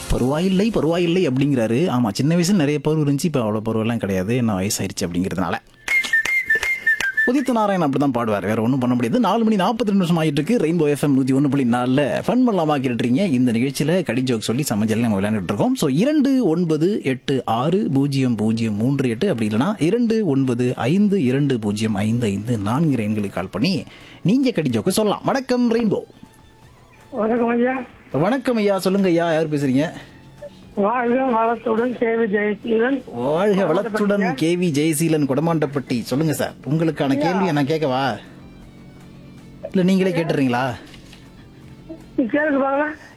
பருவாயில்லை பருவாயில்லை அப்படிங்கிறாரு ஆமா சின்ன வயசுல நிறைய பருவம் இருந்துச்சு இப்போ அவ்வளோ பருவெல்லாம் கிடையாது என்ன வயசாயிருச்சு அப்படிங்கிறதுனால உதித்த நாராயணன் அப்படிதான் பாடுவார் வேற ஒன்றும் பண்ண முடியாது நாலு மணி நாற்பத்தி ரெண்டு நிமிஷம் ஆகிட்டு இருக்கு ரெயின்போ எஃப்எம் நூற்றி ஒன்று புள்ளி நாலில் ஃபன் பண்ணலாமா கேட்டுறீங்க இந்த நிகழ்ச்சியில் கடி ஜோக் சொல்லி சமைச்சல் நம்ம விளையாண்டுட்டு இருக்கோம் ஸோ இரண்டு ஒன்பது எட்டு ஆறு பூஜ்ஜியம் பூஜ்ஜியம் மூன்று எட்டு அப்படி இல்லைனா இரண்டு ஒன்பது ஐந்து இரண்டு பூஜ்ஜியம் ஐந்து ஐந்து நான்கு எண்களுக்கு கால் பண்ணி நீங்க கடி ஜோக்கு சொல்லலாம் வணக்கம் ரெயின்போ வணக்கம் ஐயா வணக்கம் ஐயா சொல்லுங்க ஐயா யார் பேசுறீங்க வாழ்க வளத்துடன் கேவி ஜெயசீலன் வாழ்க வளத்துடன் கேவி ஜெயசீலன் கொடமாண்டப்பட்டி சொல்லுங்க சார் உங்களுக்கான கேள்வியை நான் கேட்கவா இல்ல நீங்களே கேட்டுறீங்களா நீ கேளுங்க பாருங்க